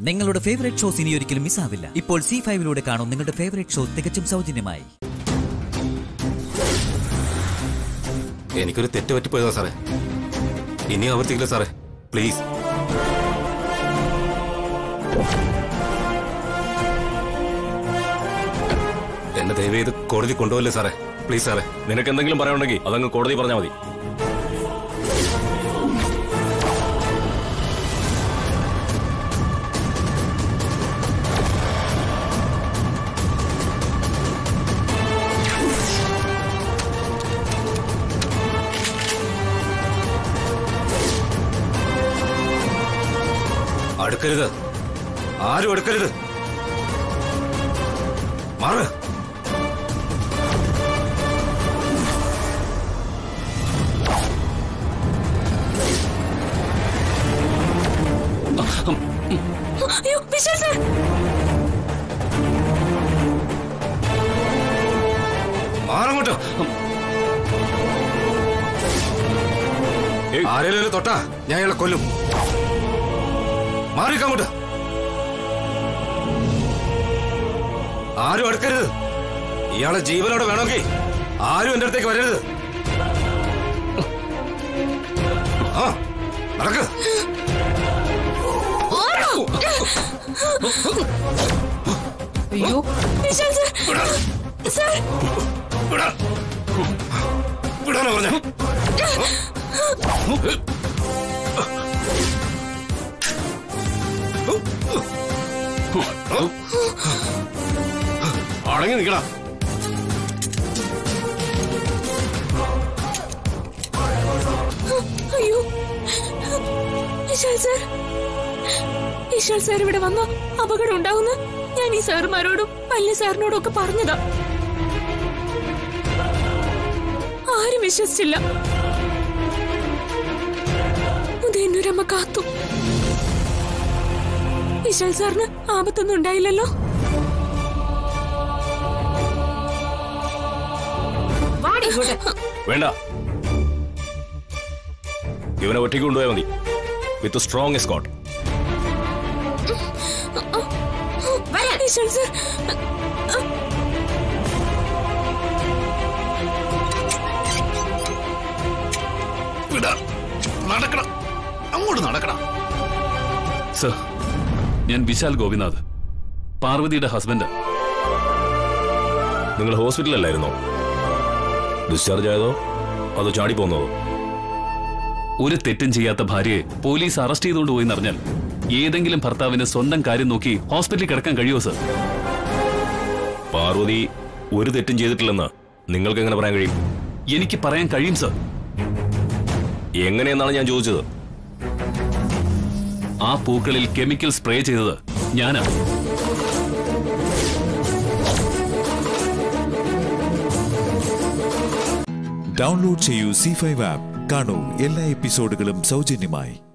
നിങ്ങളുടെ favourite shows ഇനി ഒരിക്കലും മിസ്സാവില്ല ഇപ്പോൾ സി ഫൈവിലൂടെ കാണും നിങ്ങളുടെ ഫേവറേറ്റ് ഷോ തികച്ചും സൗജന്യമായി എനിക്കൊരു തെറ്റ് പറ്റിപ്പോയതാ സാറേ ഇനി ആവർത്തിക്കില്ല സാറേ പ്ലീസ് എന്നെ ദയവ് ചെയ്ത് കോടതി കൊണ്ടുപോകല്ലേ സാറേ പ്ലീസ് സാറേ നിനക്ക് എന്തെങ്കിലും പറയാനുണ്ടെങ്കിൽ അതങ്ങ് കോടതി പറഞ്ഞാൽ മതി അടുക്കരുത് ആരും അടുക്കരുത് മാറ് അയ്യോ വിശാൽ സാർ മാറങ്ങോട്ട് ആരെങ്കിലും തൊട്ടാ ഞാൻ ഇയാളെ കൊല്ലും മാറിക്കങ്ങോട്ട് ആരും അടുക്കരുത് ഇയാളെ ജീവനോടെ വേണമെങ്കിൽ ആരും എന്റെ അടുത്തേക്ക് വരരുത് ആ നടക്ക് അയ്യോ വിശാൽ സാർ വിടാ, സാർ വിടാ. വിടാനാ പറഞ്ഞേ അടങ്ങി നിൽക്കടാ അയ്യോ വിശാൽ സാർ വിശാൽ സാർ ഇവിടെ വന്ന അപകടം ഉണ്ടാവുന്ന ഞാൻ ഈ സാറുമാരോടും പല്ല് സാറിനോടും ഒക്കെ പറഞ്ഞതാ ആരും വിശ്വസിച്ചില്ല ഉദയന്നൂരമ്മ കാത്തു വിശാൽ സാറിന് ആപത്തൊന്നും ഉണ്ടായില്ലല്ലോ വേണ്ട ഇവനെ ഒറ്റയ്ക്ക് കൊണ്ടുപോയാൽ മതി with strong escort Vishal sir വിടാ നടക്കണം അങ്ങോട്ട് നടക്കണം സർ ഞാൻ വിശാൽ ഗോപിനാഥ് പാർവതിയുടെ ഹസ്ബൻഡ് നിങ്ങൾ ഹോസ്പിറ്റലല്ലായിരുന്നോ ഡിസ്ചാർജ് ആയതോ അതോ ചാടിപ്പോന്നതോ ഒരു തെറ്റും ചെയ്യാത്ത ഭാര്യയെ പോലീസ് അറസ്റ്റ് ചെയ്തുകൊണ്ട് പോയി അറിഞ്ഞാൽ ഏതെങ്കിലും ഭർത്താവിന് സ്വന്തം കാര്യം നോക്കി ഹോസ്പിറ്റലിൽ കിടക്കാൻ കഴിയുമോ സർ പാർവതി ഒരു തെറ്റും ചെയ്തിട്ടില്ലെന്ന് നിങ്ങൾക്ക് എങ്ങനെ പറയാൻ കഴിയും എനിക്ക് പറയാൻ കഴിയും സർ എങ്ങനെയെന്നാണ് ഞാൻ ചോദിച്ചത് ആ പൂക്കളിൽ കെമിക്കൽ സ്പ്രേ ചെയ്തത് ഞാനാ ഡൗൺലോഡ് ചെയ്യൂ സി ഫൈവ് ആപ്പ് കാണൂ എല്ലാ എപ്പിസോഡുകളും സൗജന്യമായി